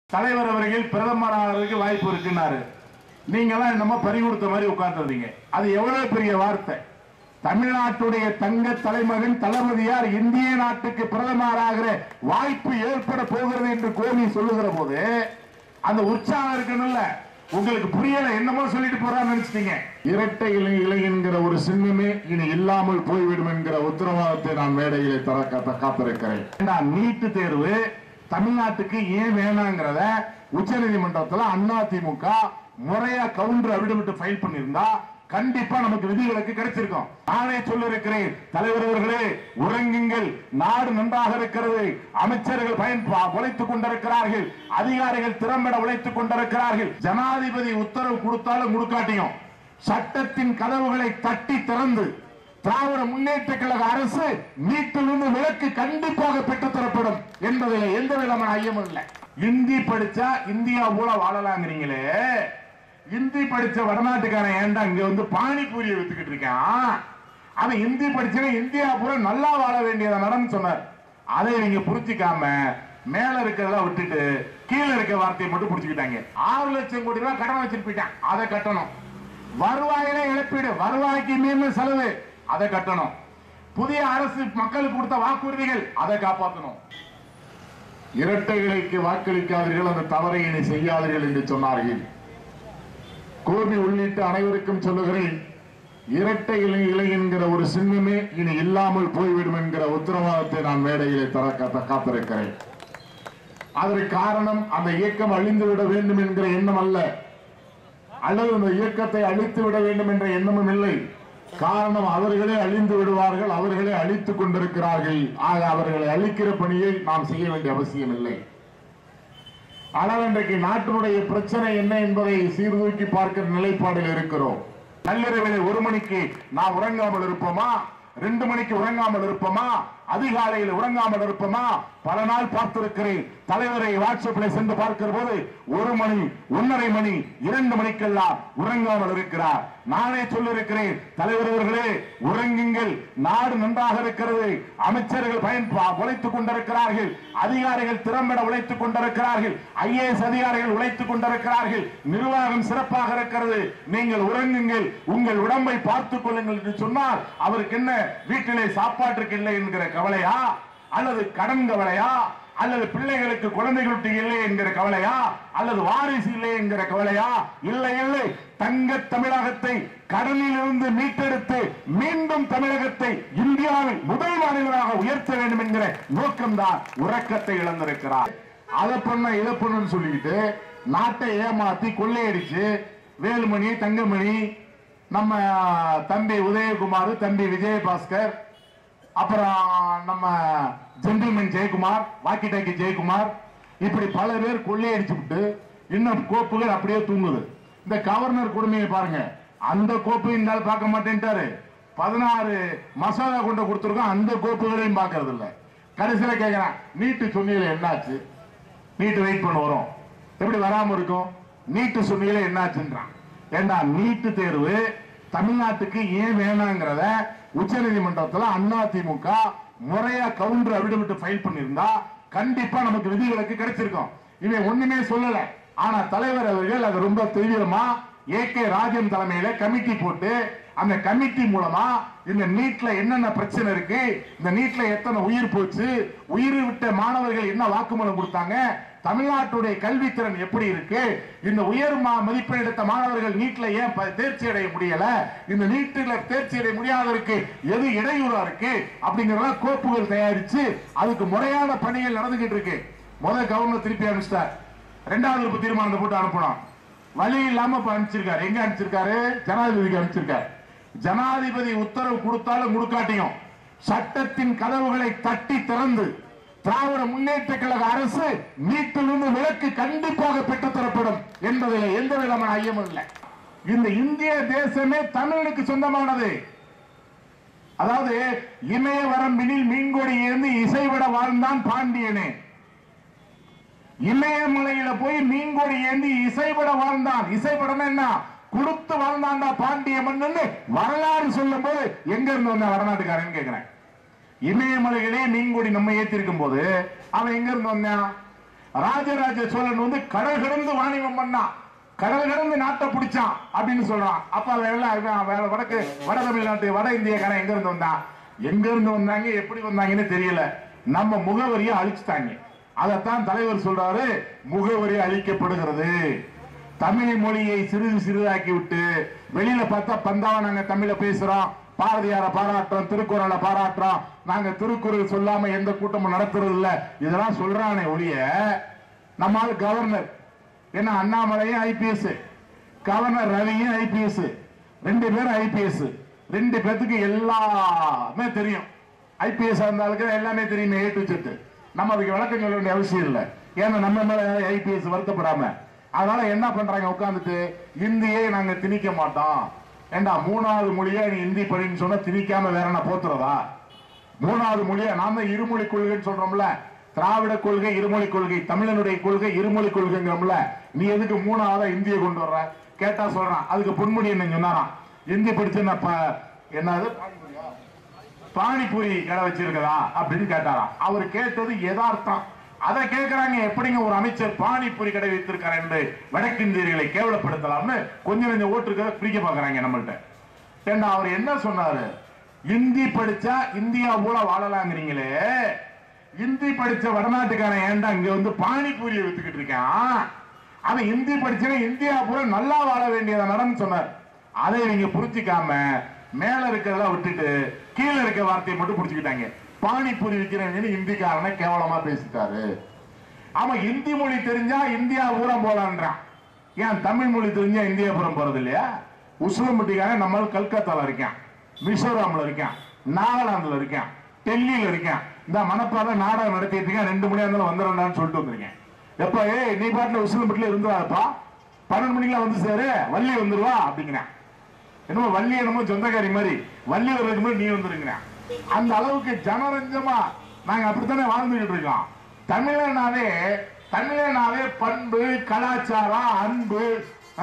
தலைவர் அவர்கள் பிரதமர் ஆகிறதுக்கு வாய்ப்பு இருக்குன்னாரு நீங்க எல்லாம் என்னமோ பறி கொடுத்த மாதிரி உட்கார்ந்துருந்தீங்க அது எவ்வளவு பெரிய வார்த்தை தமிழ்நாட்டுடைய தங்க தலைமகன் தளபதியார் இந்திய நாட்டுக்கு பிரதமராகிற வாய்ப்பு ஏற்பட போகிறது என்று கோமி சொல்லுகிற போது அந்த உற்சாகம் இருக்கணும்ல உங்களுக்கு புரியல என்னமோ சொல்லிட்டு போறான்னு நினைச்சிட்டீங்க இரட்டை இலை இலை என்கிற ஒரு சின்னமே இனி இல்லாமல் போய்விடும் என்கிற உத்தரவாதத்தை நான் மேடையிலே தர காத்த- காத்திருக்கிறேன் ஏண்டா, நீட்டு தேர்வு தமிழ்நாட்டுக்கு ஏன் வேணாங்கிறத உச்ச நீதிமன்றத்தில் அதிமுக முறையா கவுண்டர் அவிடமிட்டு ஃபைல் பண்ணியிருந்தா கண்டிப்பா நமக்கு விதிவிலக்கு கிடைச்சிருக்கும் நானே சொல்லிருக்கிறேன் தலைவர் அவர்களே உறங்குங்கள் நாடு நன்றாக இருக்கிறது அமைச்சர்கள் பயன் பா- உழைத்துக் கொண்டிருக்கிறார்கள் அதிகாரிகள் திறம்பட உழைத்துக் கொண்டிருக்கிறார்கள் ஜனாதிபதி உத்தரவு கொடுத்தாலும் கொடுக்காட்டியும் சட்டத்தின் கதவுகளை தட்டி திறந்து திராவிட முன்னேற்ற கழக அரசு நீட்டிலிருந்து விலக்கு கண்டிப்பாக பெற்றுத் தரப்படும் என்பதில் எந்த விதமான ஐயமும் இல்லை இந்தி படிச்சா இந்தியா போல வாழலாங்கிறீங்களே இந்தி படிச்ச வடநாட்டுக்காரன் ஏன்டா இங்க வந்து பானிபூரியை வித்துக்கிட்டு இருக்கான் அவன் இந்தி படிச்சவன் இந்தியா பூரா நல்லா வாழ வேண்டியதை நடன்னு சொன்னார் அதை நீங்க புரிஞ்சுக்காம மேல இருக்கிறதெல்லாம் விட்டுட்டு கீழே இருக்க வார்த்தையை மட்டும் புடிச்சுக்கிட்டாங்க ஆறு லட்சம் கோடி ரூபாய் கடன் வச்சுட்டு போயிட்டான் அதை கட்டணும் வருவாயிலே இழப்பீடு வருவாய்க்கு மீண்டும் செலவு அதை கட்டணும் புதிய அரசு மக்களுக்கு கொடுத்த வாக்குறுதிகள் அதை காப்பாற்றணும் இரட்டைகளுக்கு வாக்களிக்காதீர்கள் அந்த தவறை இனி செய்யாதீர்கள் என்று சொன்னார்கள் கோபி உள்ளிட்ட அனைவருக்கும் சொல்லுகிறேன் இரட்டை இலை இலை என்கிற ஒரு சின்னமே இனி இல்லாமல் போய்விடும் என்கிற உத்தரவாதத்தை நான் மேடையிலே தர காத்த- காத்திருக்கிறேன் அதற்கு காரணம் அந்த இயக்கம் அழிந்து விட வேண்டும் என்கிற எண்ணம் அல்ல அல்லது அந்த இயக்கத்தை அழித்து விட வேண்டும் என்ற எண்ணமும் இல்லை காரணம் அவர்களே அழிந்து விடுவார்கள் அவர்களே அழித்துக் கொண்டிருக்கிறார்கள் ஆக அவர்களை அழிக்கிற பணியை நாம் செய்ய வேண்டிய அவசியம் இல்லை ஆனால் இன்றைக்கு நாட்டினுடைய பிரச்சனை என்ன என்பதை சீர்தூக்கி பார்க்கிற நிலைப்பாடில் இருக்கிறோம் நள்ளிரவிலே ஒரு மணிக்கு நாம் உறங்காமல் இருப்போமா ரெண்டு மணிக்கு உறங்காமல் இருப்போமா அதிகாலையில் உறங்காமல் இருப்போமா பல நாள் பார்த்திருக்கிறேன் தலைவரை வாட்ஸ்அப்ல சென்று பார்க்கிற போது ஒரு மணி ஒன்னரை மணி இரண்டு மணிக்கெல்லாம் உறங்காமல் இருக்கிறார் நானே சொல்லிருக்கிறேன் தலைவர் அவர்களே உறங்குங்கள் நாடு நன்றாக இருக்கிறது அமைச்சர்கள் பயன் பா- உழைத்துக் கொண்டிருக்கிறார்கள் அதிகாரிகள் திறம்பட உழைத்துக் கொண்டிருக்கிறார்கள் ஐஏஎஸ் அதிகாரிகள் உழைத்துக் கொண்டிருக்கிறார்கள் நிர்வாகம் சிறப்பாக இருக்கிறது நீங்கள் உறங்குங்கள் உங்கள் உடம்பை பார்த்துக் கொள்ளுங்கள் என்று சொன்னால் அவருக்கு என்ன வீட்டிலே சாப்பாட்டுக்கு இல்லை என்கிற கவலையா அல்லது கடன் கவலையா அல்லது பிள்ளைகளுக்கு குழந்தைகளுக்கு இல்லை என்கிற கவலையா அல்லது வாரிசு இல்லை என்கிற கவலையா இல்லை இல்லை தங்க தமிழகத்தை கடனில் இருந்து மீட்டெடுத்து மீண்டும் தமிழகத்தை இந்தியாவில் முதல் மாநிலமாக உயர்த்த வேண்டும் என்கிற நோக்கம்தான் உறக்கத்தை இழந்திருக்கிறார் அதை பண்ண இதை பண்ணுன்னு சொல்லிக்கிட்டு நாட்டை ஏமாத்தி கொள்ளையடிச்சு வேலுமணி தங்கமணி நம்ம தம்பி உதயகுமார் தம்பி விஜயபாஸ்கர் அப்புறம் நம்ம gentleman Jayakumar walkie talkie Jayakumar இப்படி பல பேர் கொள்ளையடிச்சு விட்டு இன்னும் கோப்புகள் அப்படியே தூங்குது இந்த கவர்னர் கொடுமையை பாருங்க அந்த கோப்பு இந்த ஆள் பார்க்க மாட்டேன்ட்டாரு பதினாறு மசோதா கொண்டு கொடுத்துருக்கோம் அந்த கோப்புகளையும் பார்க்கறது இல்ல கடைசியில கேட்கிறேன் நீட்டு சொன்னீங்களே என்னாச்சு நீட்டு வெயிட் பண்ண வரும் எப்படி வராம இருக்கும் நீட்டு சொன்னீங்களே என்னாச்சுன்றான் ஏண்டா நீட்டு தேர்வு தமிழ்நாட்டுக்கு ஏன் வேணாங்கிறத உச்ச நீதிமன்றத்தில் அதிமுக முறையா கவுண்டர் அவிடமிட்டு ஃபைல் பண்ணியிருந்தா கண்டிப்பா நமக்கு விதிவிலக்கு கிடைச்சிருக்கும் இவன் ஒண்ணுமே சொல்லல ஆனா தலைவர் அவர்கள் அது ரொம்ப தீவிரமா ஏ கே ராஜன் தலைமையில கமிட்டி போட்டு அந்த கமிட்டி மூலமா இந்த நீட்ல என்னென்ன பிரச்சனை இருக்கு இந்த நீட்ல எத்தனை உயிர் போச்சு உயிர் விட்ட மாணவர்கள் என்ன வாக்குமூலம் கொடுத்தாங்க தமிழ்நாட்டுடைய கல்வித்திறன் எப்படி இருக்கு இந்த உயர் மா- மதிப்பெண் எடுத்த மாணவர்கள் நீட்ல ஏன் ப- தேர்ச்சி அடைய முடியல இந்த நீட்ல தேர்ச்சி அடைய முடியாததற்கு எது இடையூறா இருக்கு அப்படிங்கறத கோப்புகள் தயாரிச்சு அதுக்கு முறையான பணிகள் நடந்துகிட்டு இருக்கு முதல் கவர்னர் திருப்பி அனுப்பிச்சிட்டார் ரெண்டாவது இப்ப தீர்மானத்தை போட்டு அனுப்பணும் வழி இல்லாம இப்ப அனுப்பிச்சிருக்காரு எங்க அனுப்பிச்சிருக்காரு ஜனாதிபதிக்கு அனுப்பிச்சிருக்காரு ஜனாதிபதி உத்தரவு கொடுத்தாலும் கொடுக்காட்டியும் சட்டத்தின் கதவுகளை தட்டி திறந்து திராவிட முன்னேற்ற கழக அரசு நீட்டிலிருந்து விலக்கு கண்டிப்பாக பெற்றுத் தரப்படும் என்பதில் எந்த விதமான ஐயமும் இல்லை இந்த இந்திய தேசமே தமிழனுக்கு சொந்தமானது அதாவது இமய வரம்பினில் மீன்கொடி ஏந்தி இசைவிட வாழ்ந்தான் பாண்டியனே இமயமலையில போய் மீன்கொடி ஏந்தி இசைப்பட வாழ்ந்தான் இசைப்படம் என்ன கொடுத்து வாழ்ந்தாண்டா பாண்டிய மன்னன்னு வரலாறு சொல்லும் போது எங்க இருந்து வந்த வடநாட்டுக்காரன் கேக்குறேன் இமயமலையிலே மீன்கொடி நம்ம ஏத்திருக்கும் போது அவன் எங்க இருந்து வந்தான் ராஜராஜ சோழன் வந்து கடல் கடந்து வாணிபம் பண்ணான் கடல் கடந்து நாட்டை பிடிச்சான் அப்படின்னு சொல்றான் அப்ப அவன் எல்லாம் இவன் வேற வடக்கு வட தமிழ்நாட்டு வட இந்தியக்காரன் எங்க இருந்து வந்தான் எங்க இருந்து வந்தாங்க எப்படி வந்தாங்கன்னு தெரியல நம்ம முகவரியை அழிச்சுட்டாங்க அதைத்தான் தலைவர் சொல்றாரு முகவரி அழிக்கப்படுகிறது தமிழ் மொழியை சிறிது சிறிதாக்கி விட்டு வெளியில பார்த்தா பந்தாவா நாங்க தமிழ பேசுறோம் பாரதியார பாராட்டுறோம் திருக்குறளை பாராட்டுறோம் நாங்க திருக்குறள் சொல்லாம எந்த கூட்டமும் நடத்துறது இல்ல இதெல்லாம் சொல்றானே ஒழிய நம்மால் கவர்னர் என்ன அண்ணாமலையும் ஐபிஎஸ் கவர்னர் ரவியும் ஐபிஎஸ் ரெண்டு பேரும் ஐபிஎஸ் ரெண்டு பேத்துக்கு எல்லாமே தெரியும் ஐபிஎஸ் இருந்தாலுக்கு எல்லாமே தெரியும் ஏ டு செட்டு நம்ம அதுக்கு விளக்கம் சொல்ல வேண்டிய அவசியம் இல்லை ஏன்னா நம்ம மேல ஐபிஎஸ் வருத்தப்படாம அதனால என்ன பண்றாங்க உட்கார்ந்துட்டு இந்தியை நாங்க திணிக்க மாட்டோம் ஏண்டா மூணாவது மொழியா நீ இந்தி படின்னு சொன்னா திணிக்காம வேற என்ன போத்துறதா மூணாவது மொழியா நாம தான் இருமொழி கொள்கைன்னு சொல்றோம்ல திராவிட கொள்கை இருமொழி கொள்கை தமிழனுடைய கொள்கை இருமொழி கொள்கைங்கிறோம்ல நீ எதுக்கு மூணாவதா இந்திய கொண்டு வர்ற கேட்டா சொல்றான் அதுக்கு பொன்முடி என்ன சொன்னாராம் இந்தி படிச்சு என்ன ப- என்னது பானிபூரி கடை வச்சிருக்கதா அப்படின்னு கேட்டாராம் அவர் கேட்டது யதார்த்தம் அதை கேட்கறாங்க எப்படிங்க ஒரு அமைச்சர் பானிபூரி கடை வைத்திருக்காரு என்று வடக்கிந்தியர்களை கேவலப்படுத்தலாம்னு கொஞ்சம் கொஞ்சம் ஓட்டுருக்கிறத பிரிக்க பாக்குறாங்க நம்மள்ட்ட ஏண்டா அவர் என்ன சொன்னாரு இந்தி படிச்சா இந்தியா போல வாழலாங்கிறீங்களே இந்தி படிச்ச வடநாட்டுக்காரன் ஏன்டா இங்க வந்து பானிபூரியை வித்துக்கிட்டு இருக்கான் அவன் இந்தி படிச்சவன் இந்தியா பூரா நல்லா வாழ வேண்டியதை நடன்னு சொன்னார் அதை நீங்க புரிஞ்சுக்காம மேல இருக்கிறதெல்லாம் விட்டுட்டு கீழே இருக்க வார்த்தையை மட்டும் புடிச்சுக்கிட்டாங்க பானிபூரி விற்கிறவங்க இந்திக்காரனை கேவலமா பேசிட்டாரு ஆமா இந்தி மொழி தெரிஞ்சா இந்தியா பூரா போலான்றான் ஏன் தமிழ் மொழி தெரிஞ்சா இந்தியா பூரம் போறது இல்லையா உசுலம்பட்டிக்காரன் நம்ம கல்கத்தால இருக்கான் மிசோராம்ல இருக்கான் நாகாலாந்துல இருக்கான் டெல்லியில இருக்கான் இந்த மணப்பாறை நாடகம் நடத்திட்டு இருக்கேன் ரெண்டு மணியா இருந்தாலும் வந்துடுறான்னு சொல்லிட்டு வந்திருக்கேன் எப்ப ஏய் நீ பாட்டுல உசுலம்பட்டில இருந்துவாப்பா பன்னெண்டு மணிக்கெல்லாம் வந்து சேரு வள்ளி வந்துருவா அப்படிங்கிறேன் என்னமோ வள்ளி என்னமோ சொந்தக்காரி மாதிரி வள்ளி வர்றதுக்கு முன்னாடி நீ வந்துருங்கிறேன் அந்த அளவுக்கு ஜனரஞ்சமா நாங்க அப்படித்தானே வாழ்ந்துகிட்டு இருக்கோம் தமிழனாவே தமிழனாவே பண்பு கலாச்சாரம் அன்பு ஆ?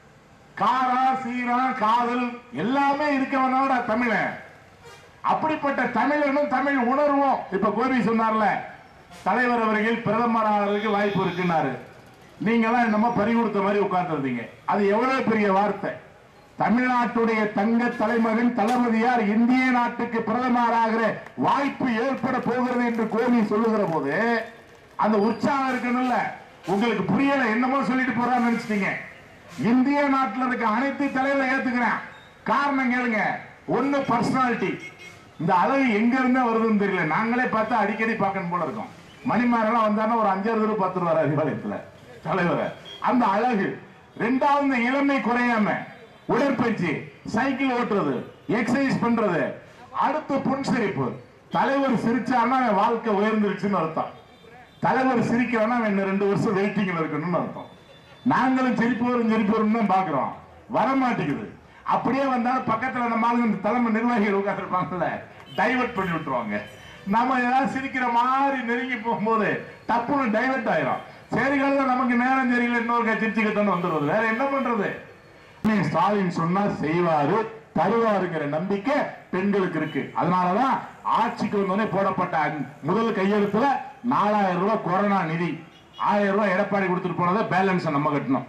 காரா சீரா காதல் எல்லாமே இருக்கவனோட தமிழன் அப்படிப்பட்ட தமிழனும் தமிழ் உணர்வும் இப்ப கோபி சொன்னார்ல தலைவர் அவர்கள் பிரதமர் ஆகிறதுக்கு வாய்ப்பு இருக்குன்னாரு நீங்களாம் என்னமோ பறி கொடுத்த மாதிரி உட்கார்ந்துருந்தீங்க அது எவ்வளவு பெரிய வார்த்தை தமிழ்நாட்டுடைய தங்க தலைமகன் தளபதியார் இந்திய நாட்டுக்கு பிரதமராகிற வாய்ப்பு ஏற்பட போகிறது என்று கோபி சொல்லுகிற போது அந்த உற்சாகம் இருக்கணும்ல உங்களுக்கு புரியல என்னமோ சொல்லிட்டு போறான்னு நினைச்சிட்டீங்க இந்திய நாட்டுல இருக்க அனைத்து தலைவரை ஏத்துக்கிறேன் காரணம் கேளுங்க ஒண்ணு பர்சனாலிட்டி இந்த அழகு எங்க இருந்தா வருதுன்னு தெரியல நாங்களே பார்த்து அடிக்கடி பார்க்கணும் போல இருக்கோம் மணிமாரெல்லாம் வந்தாருன்னா ஒரு அஞ்சாறு தடவை பார்த்துருவாரு அறிவாலயத்துல தலைவரை அந்த அழகு ரெண்டாவது இந்த இளமை குறையாம உடற்பயிற்சி சைக்கிள் ஓட்டுறது எக்ஸசைஸ் பண்றது அடுத்து புன்சிரிப்பு தலைவர் சிரிச்சாருன்னா அவன் வாழ்க்கை உயர்ந்துருச்சுன்னு அர்த்தம் தலைவர் சிரிக்கிறான்னா அவன் இன்னும் ரெண்டு வருஷம் வெயிட்டிங்ல இருக்கணும்னு அர்த்தம் நாங்களும் சிரிப்பு வரும் சிரிப்பு வரும்னு தான் பாக்குறோம் வர மாட்டேங்குது அப்படியே வந்தாலும் பக்கத்துல நம்ம ஆளுங்க இந்த தலைமை நிர்வாகிகள் உட்காந்துருப்பாங்கல்ல டைவர்ட் பண்ணி விட்டுருவாங்க நம்ம ஏதாவது சிரிக்கிற மாதிரி நெருங்கி போகும்போது டப்புன்னு டைவர்ட் ஆயிரும் சரி காலம் நமக்கு நேரம் சரியில்லை இன்னொரு சிரிச்சுக்கிட்டோன்னு வந்துடுறது வேற என்ன பண்றது நீ ஸ்டாலின் சொன்னா செய்வாரு தருவாருங்கிற நம்பிக்கை பெண்களுக்கு இருக்கு அதனாலதான் ஆட்சிக்கு வந்தோடனே போடப்பட்ட அந்த முதல் கையெழுத்துல நாலாயிரம் ரூபாய் கொரோனா நிதி ஆயிரம் ரூபாய் எடப்பாடி கொடுத்துட்டு போனதை பேலன்ஸ் நம்ம கட்டணும்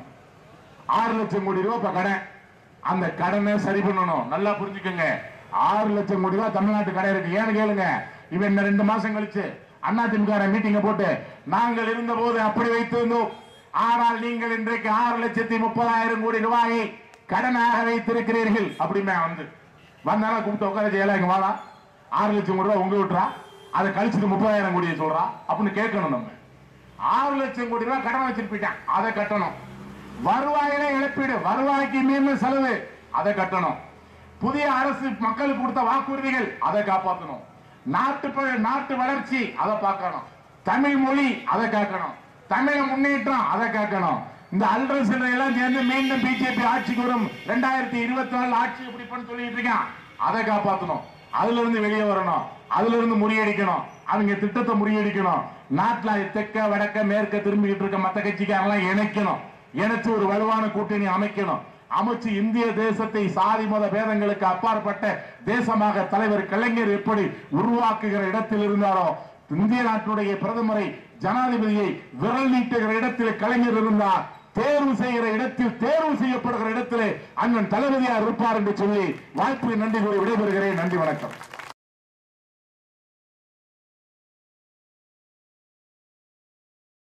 ஆறு லட்சம் கோடி ரூபாய் இப்ப கடன் அந்த கடனை சரி பண்ணணும் நல்லா புரிஞ்சுக்கோங்க ஆறு லட்சம் கோடி ரூபாய் தமிழ்நாட்டு கடை இருக்கு ஏன்னு கேளுங்க இவன் இன்னும் ரெண்டு மாசம் கழிச்சு அண்ணா திமுக மீட்டிங்க போட்டு நாங்கள் இருந்த போது அப்படி வைத்திருந்தோம் ஆனால் நீங்கள் இன்றைக்கு ஆறு லட்சத்தி முப்பதாயிரம் கோடி ரூபாயை கடனாக வைத்திருக்கிறீர்கள் அப்படிமே வந்து வந்தாலும் கூப்பிட்டு உட்கார செய்யலாம் இங்க வாடா ஆறு லட்சம் கோடி ரூபாய் உங்க விட்டுறா அதை கழிச்சுட்டு முப்பதாயிரம் கோடியை சொல்றா அப்படின்னு கேட்கணும் நம்ம ஆறு லட்சம் கோடி ரூபாய் கடன் வச்சிட்டு போயிட்டான் அதை கட்டணும் வருவாயில இழப்பீடு வருவாய்க்கு மீறின செலவு அதை கட்டணும் புதிய அரசு மக்களுக்கு கொடுத்த வாக்குறுதிகள் அதை காப்பாற்றணும் நாட்டு ப- நாட்டு வளர்ச்சி அதை பார்க்கணும் தமிழ் மொழி அதை காக்கணும் தமிழ முன்னேற்றம் அதை காக்கணும் இந்த அல்ட்ரஸ் எல்லாம் சேர்ந்து மீண்டும் பிஜேபி ஆட்சிக்கு வரும் ரெண்டாயிரத்தி இருபத்தி நாலு ஆட்சி எப்படி பண்ண சொல்லிட்டு இருக்கான் அதை காப்பாற்றணும் அதுல இருந்து வெளியே வரணும் அதுல இருந்து முறியடிக்கணும் அவங்க திட்டத்தை முறியடிக்கணும் நாட்டுல தெற்க வடக்க மேற்க திரும்பிக்கிட்டு இருக்க மத்த கட்சிக்காரெல்லாம் இணைக்கணும் இணைச்சு ஒரு வலுவான கூட்டணி அமைக்கணும் அமைச்சு இந்திய தேசத்தை சாதி மத பேதங்களுக்கு அப்பாற்பட்ட தேசமாக தலைவர் கலைஞர் எப்படி உருவாக்குகிற இடத்தில் இருந்தாரோ இந்திய நாட்டுடைய பிரதமரை ஜனாதிபதியை விரல் நீட்டுகிற இடத்திலே கலைஞர் இருந்தார் தேர்வு செய்கிற இடத்தில் தேர்வு செய்யப்படுகிற இடத்திலே அண்ணன் தளபதியார் இருப்பார் என்று சொல்லி வாய்ப்பு நன்றி கூறி விடைபெறுகிறேன் நன்றி வணக்கம்